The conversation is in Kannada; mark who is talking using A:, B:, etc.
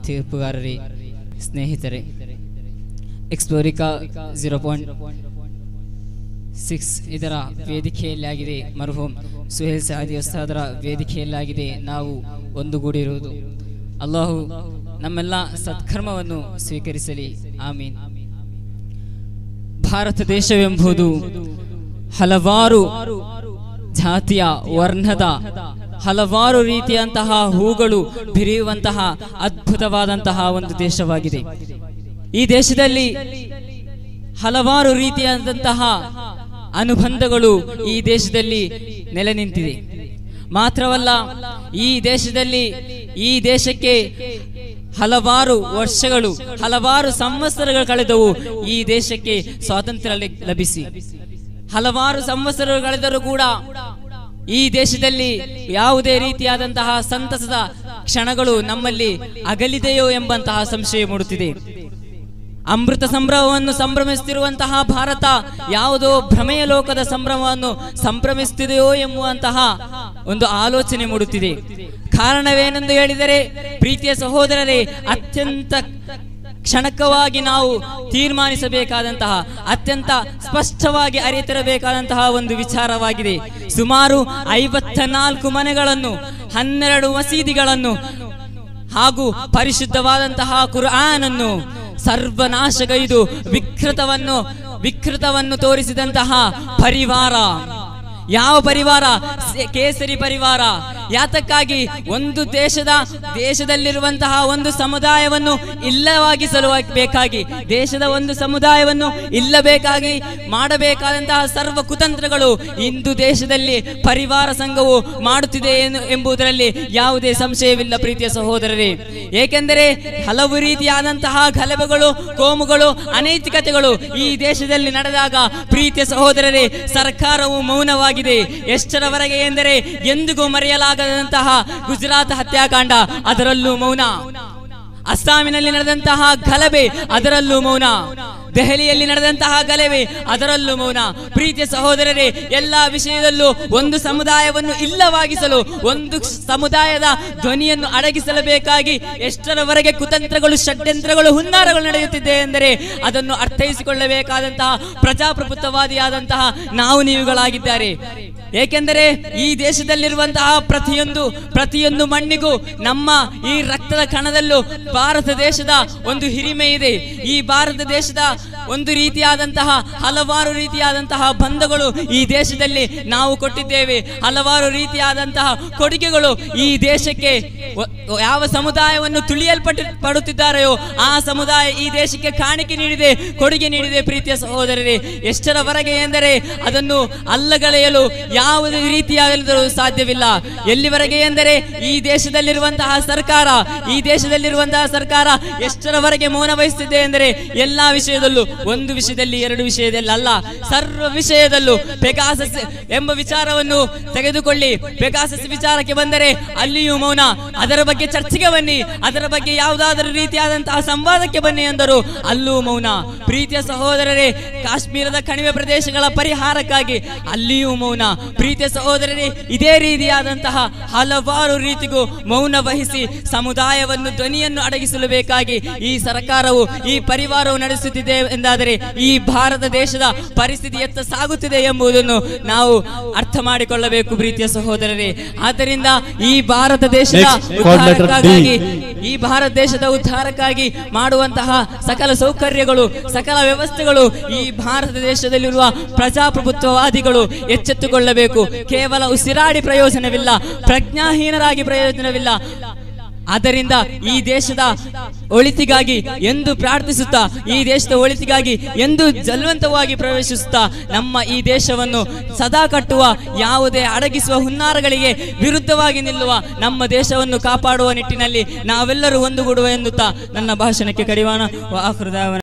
A: ತೀರ್ಪುಗಾರರೇ ಸ್ನೇಹಿತರೆ ಎಕ್ಸ್ಪ್ಲೋರಿಕಾ ಝೀರೋ ಪಾಯಿಂಟ್ ಸಿಕ್ಸ್ ಇದರ ವೇದಿಕೆಯಲ್ಲಾಗಿದೆ ಮರುಹೋಮ್ ಸುಹೇಲ್ ಸಹಾದಿ ಉಸ್ತಾದರ ವೇದಿಕೆಯಲ್ಲಾಗಿದೆ ನಾವು ಒಂದುಗೂಡಿರುವುದು ಅಲ್ಲಾಹು ನಮ್ಮೆಲ್ಲ ಸತ್ಕರ್ಮವನ್ನು ಸ್ವೀಕರಿಸಲಿ ಆಮೀನ್ ಭಾರತ ದೇಶವೆಂಬುದು ಹಲವಾರು ಜಾತಿಯ ವರ್ಣದ ಹಲವಾರು ರೀತಿಯಂತಹ ಹೂಗಳು ಬಿರಿಯುವಂತಹ ಅದ್ಭುತವಾದಂತಹ ಒಂದು ದೇಶವಾಗಿದೆ ಈ ದೇಶದಲ್ಲಿ ಹಲವಾರು ರೀತಿಯಾದಂತಹ ಅನುಬಂಧಗಳು ಈ ದೇಶದಲ್ಲಿ ನೆಲೆ ನಿಂತಿದೆ ಮಾತ್ರವಲ್ಲ ಈ ದೇಶದಲ್ಲಿ ಈ ದೇಶಕ್ಕೆ ಹಲವಾರು ವರ್ಷಗಳು ಹಲವಾರು ಸಂವತ್ಸರಗಳು ಕಳೆದವು ಈ ದೇಶಕ್ಕೆ ಸ್ವಾತಂತ್ರ್ಯ ಲೆ- ಲಭಿಸಿ ಹಲವಾರು ಸಂವತ್ಸರಗಳು ಕಳೆದರೂ ಕೂಡ ಈ ದೇಶದಲ್ಲಿ ಯಾವುದೇ ರೀತಿಯಾದಂತಹ ಸಂತಸದ ಕ್ಷಣಗಳು ನಮ್ಮಲ್ಲಿ ಅಗಲಿದೆಯೋ ಎಂಬಂತಹ ಸಂಶಯ ಮೂಡುತ್ತಿದೆ ಅಮೃತ ಸಂಭ್ರಮವನ್ನು ಸಂಭ್ರಮಿಸುತ್ತಿರುವಂತಹ ಭಾರತ ಯಾವುದೋ ಭ್ರಮೆಯ ಲೋಕದ ಸಂಭ್ರಮವನ್ನು ಸಂಭ್ರಮಿಸುತ್ತಿದೆಯೋ ಎಂಬುವಂತಹ ಒಂದು ಆಲೋಚನೆ ಮೂಡುತ್ತಿದೆ ಕಾರಣವೇನೆಂದು ಹೇಳಿದರೆ ಪ್ರೀತಿಯ ಸಹೋದರರೇ ಅತ್ಯಂತ ಕ್ಷಣಕವಾಗಿ ನಾವು ತೀರ್ಮಾನಿಸಬೇಕಾದಂತಹ ಅತ್ಯಂತ ಸ್ಪಷ್ಟವಾಗಿ ಅರಿತಿರಬೇಕಾದಂತಹ ಒಂದು ವಿಚಾರವಾಗಿದೆ ಸುಮಾರು ಐವತ್ತ ನಾಲ್ಕು ಮನೆಗಳನ್ನು ಹನ್ನೆರಡು ಮಸೀದಿಗಳನ್ನು ಹಾಗೂ ಪರಿಶುದ್ಧವಾದಂತಹ ಕುರ್ಆನ್ ಅನ್ನು ಸರ್ವನಾಶಗೈದು ವಿಕೃತವನ್ನು ವಿಕೃತವನ್ನು ತೋರಿಸಿದಂತಹ ಪರಿವಾರ ಯಾವ ಪರಿವಾರ ಸೆ- ಕೇಸರಿ ಪರಿವಾರ ಯಾತಕ್ಕಾಗಿ ಒಂದು ದೇಶದ ದೇಶದಲ್ಲಿರುವಂತಹ ಒಂದು ಸಮುದಾಯವನ್ನು ಇಲ್ಲವಾಗಿಸಲು ಬೇಕಾಗಿ ದೇಶದ ಒಂದು ಸಮುದಾಯವನ್ನು ಇಲ್ಲಬೇಕಾಗಿ ಮಾಡಬೇಕಾದಂತಹ ಸರ್ವ ಕುತಂತ್ರಗಳು ಇಂದು ದೇಶದಲ್ಲಿ ಪರಿವಾರ ಸಂಘವು ಮಾಡುತ್ತಿದೆ ಎನ್ನು- ಎಂಬುದರಲ್ಲಿ ಯಾವುದೇ ಸಂಶಯವಿಲ್ಲ ಪ್ರೀತಿಯ ಸಹೋದರರೇ ಏಕೆಂದರೆ ಹಲವು ರೀತಿಯಾದಂತಹ ಗಲಭೆಗಳು ಕೋಮುಗಳು ಅನೈತಿಕತೆಗಳು ಈ ದೇಶದಲ್ಲಿ ನಡೆದಾಗ ಪ್ರೀತಿಯ ಸಹೋದರರೇ ಸರ್ಕಾರವು ಮೌನವಾಗಿದೆ ಎಷ್ಟರವರೆಗೆ ಎಂದರೆ ಎಂದಿಗೂ ಮರೆಯಲಾಗದಂತಹ ಗುಜರಾತ್ ಹತ್ಯಾಕಾಂಡ ಅದರಲ್ಲೂ ಮೌನ ಅಸ್ಸಾಮಿನಲ್ಲಿ ನಡೆದಂತಹ ಗಲಭೆ ಅದರಲ್ಲೂ ಮೌನ ದೆಹಲಿಯಲ್ಲಿ ನಡೆದಂತಹ ಗಲಭೆ ಅದರಲ್ಲೂ ಮೌನ ಪ್ರೀತಿಯ ಸಹೋದರರೇ ಎಲ್ಲಾ ವಿಷಯದಲ್ಲೂ ಒಂದು ಸಮುದಾಯವನ್ನು ಇಲ್ಲವಾಗಿಸಲು ಒಂದು ಸಮುದಾಯದ ಧ್ವನಿಯನ್ನು ಅಡಗಿಸಲಬೇಕಾಗಿ ಎಷ್ಟರವರೆಗೆ ಕುತಂತ್ರಗಳು ಷಡ್ಯಂತ್ರಗಳು ಹುನ್ನಾರಗಳು ನಡೆಯುತ್ತಿದೆ ಎಂದರೆ ಅದನ್ನು ಅರ್ಥೈಸಿಕೊಳ್ಳಬೇಕಾದಂತಹ ಪ್ರಜಾಪ್ರಭುತ್ವವಾದಿಯಾದಂತಹ ನಾವು ನೀವುಗಳಾಗಿದ್ದಾರೆ ಏಕೆಂದರೆ ಈ ದೇಶದಲ್ಲಿರುವಂತಹ ಪ್ರತಿಯೊಂದು ಪ್ರತಿಯೊಂದು ಮಣ್ಣಿಗೂ ನಮ್ಮ ಈ ರಕ್ತದ ಕಣದಲ್ಲೂ ಭಾರತ ದೇಶದ ಒಂದು ಹಿರಿಮೆ ಇದೆ ಈ ಭಾರತ ದೇಶದ ಒಂದು ರೀತಿಯಾದಂತಹ ಹಲವಾರು ರೀತಿಯಾದಂತಹ ಬಂಧಗಳು ಈ ದೇಶದಲ್ಲಿ ನಾವು ಕೊಟ್ಟಿದ್ದೇವೆ ಹಲವಾರು ರೀತಿಯಾದಂತಹ ಕೊಡುಗೆಗಳು ಈ ದೇಶಕ್ಕೆ ಒ- ಯಾವ ಸಮುದಾಯವನ್ನು ತುಳಿಯಲ್ಪಟ್ಟು ಪಡುತ್ತಿದ್ದಾರೆಯೋ ಆ ಸಮುದಾಯ ಈ ದೇಶಕ್ಕೆ ಕಾಣಿಕೆ ನೀಡಿದೆ ಕೊಡುಗೆ ನೀಡಿದೆ ಪ್ರೀತಿಯ ಸಹೋದರರೇ ಎಷ್ಟರವರೆಗೆ ಎಂದರೆ ಅದನ್ನು ಅಲ್ಲಗಳೆಯಲು ಯಾವುದೇ ರೀತಿಯಾಗಲು ಸಾಧ್ಯವಿಲ್ಲ ಎಲ್ಲಿವರೆಗೆ ಎಂದರೆ ಈ ದೇಶದಲ್ಲಿರುವಂತಹ ಸರ್ಕಾರ ಈ ದೇಶದಲ್ಲಿರುವಂತಹ ಸರ್ಕಾರ ಎಷ್ಟರವರೆಗೆ ಮೌನ ವಹಿಸುತ್ತಿದೆ ಎಂದರೆ ಎಲ್ಲಾ ವಿಷಯದಲ್ಲೂ ಒಂದು ವಿಷಯದಲ್ಲಿ ಎರಡು ವಿಷಯದಲ್ಲಿ ಅಲ್ಲ ಸರ್ವ ವಿಷಯದಲ್ಲೂ ಪೆಗಾಸಸ್ ಎಂಬ ವಿಚಾರವನ್ನು ತೆಗೆದುಕೊಳ್ಳಿ ಪೆಗಾಸಸ್ ವಿಚಾರಕ್ಕೆ ಬಂದರೆ ಅಲ್ಲಿಯೂ ಮೌನ ಅದರ ಬಗ್ಗೆ ಚರ್ಚೆಗೆ ಬನ್ನಿ ಅದರ ಬಗ್ಗೆ ಯಾವುದಾದರೂ ರೀತಿಯಾದಂತಹ ಸಂವಾದಕ್ಕೆ ಬನ್ನಿ ಎಂದರು ಅಲ್ಲೂ ಮೌನ ಪ್ರೀತಿಯ ಸಹೋದರರೇ ಕಾಶ್ಮೀರದ ಕಣಿವೆ ಪ್ರದೇಶಗಳ ಪರಿಹಾರಕ್ಕಾಗಿ ಅಲ್ಲಿಯೂ ಮೌನ ಪ್ರೀತಿಯ ಸಹೋದರರೇ ಇದೇ ರೀತಿಯಾದಂತಹ ಹಲವಾರು ರೀತಿಗೂ ಮೌನ ವಹಿಸಿ ಸಮುದಾಯವನ್ನು ಧ್ವನಿಯನ್ನು ಅಡಗಿಸಲು ಬೇಕಾಗಿ ಈ ಸರ್ಕಾರವು ಈ ಪರಿವಾರವು ನಡೆಸುತ್ತಿದೆ ಎಂದಾದರೆ ಈ ಭಾರತ ದೇಶದ ಪರಿಸ್ಥಿತಿ ಎತ್ತ ಸಾಗುತ್ತಿದೆ ಎಂಬುದನ್ನು ನಾವು ಅರ್ಥ ಮಾಡಿಕೊಳ್ಳಬೇಕು ಪ್ರೀತಿಯ ಸಹೋದರರೇ ಆದ್ದರಿಂದ ಈ ಭಾರತ ದೇಶದ
B: Next, code letter D.
A: ಉದ್ಧಾರಕ್ಕಾಗಿ ಈ ಭಾರತ ದೇಶದ ಉದ್ಧಾರಕ್ಕಾಗಿ ಮಾಡುವಂತಹ ಸಕಲ ಸೌಕರ್ಯಗಳು ಸಕಲ ವ್ಯವಸ್ಥೆಗಳು ಈ ಭಾರತ ದೇಶದಲ್ಲಿರುವ ಪ್ರಜಾಪ್ರಭುತ್ವವಾದಿಗಳು ಎಚ್ಚೆತ್ತುಕೊಳ್ಳಬೇಕು ಕೇವಲ ಉಸಿರಾಡಿ ಪ್ರಯೋಜನವಿಲ್ಲ ಪ್ರಜ್ಞಾಹೀನರಾಗಿ ಪ್ರಯೋಜನವಿಲ್ಲ ಆದ್ದರಿಂದ ಈ ದೇಶದ ಒಳಿತಿಗಾಗಿ ಎಂದು ಪ್ರಾರ್ಥಿಸುತ್ತಾ ಈ ದೇಶದ ಒಳಿತಿಗಾಗಿ ಎಂದು ಜಲ್ವಂತವಾಗಿ ಪ್ರವೇಶಿಸುತ್ತಾ ನಮ್ಮ ಈ ದೇಶವನ್ನು ಸದಾ ಕಟ್ಟುವ ಯಾವುದೇ ಅಡಗಿಸುವ ಹುನ್ನಾರಗಳಿಗೆ ವಿರುದ್ಧವಾಗಿ ನಿಲ್ಲುವ ನಮ್ಮ ದೇಶವನ್ನು ಕಾಪಾಡುವ ನಿಟ್ಟಿನಲ್ಲಿ ನಾವೆಲ್ಲರೂ ಒಂದುಗೂಡುವ ಎನ್ನುತ್ತಾ ನನ್ನ ಭಾಷಣಕ್ಕೆ ಕಡಿವಾಣ ವ ಆಖಿರು ದಾವನ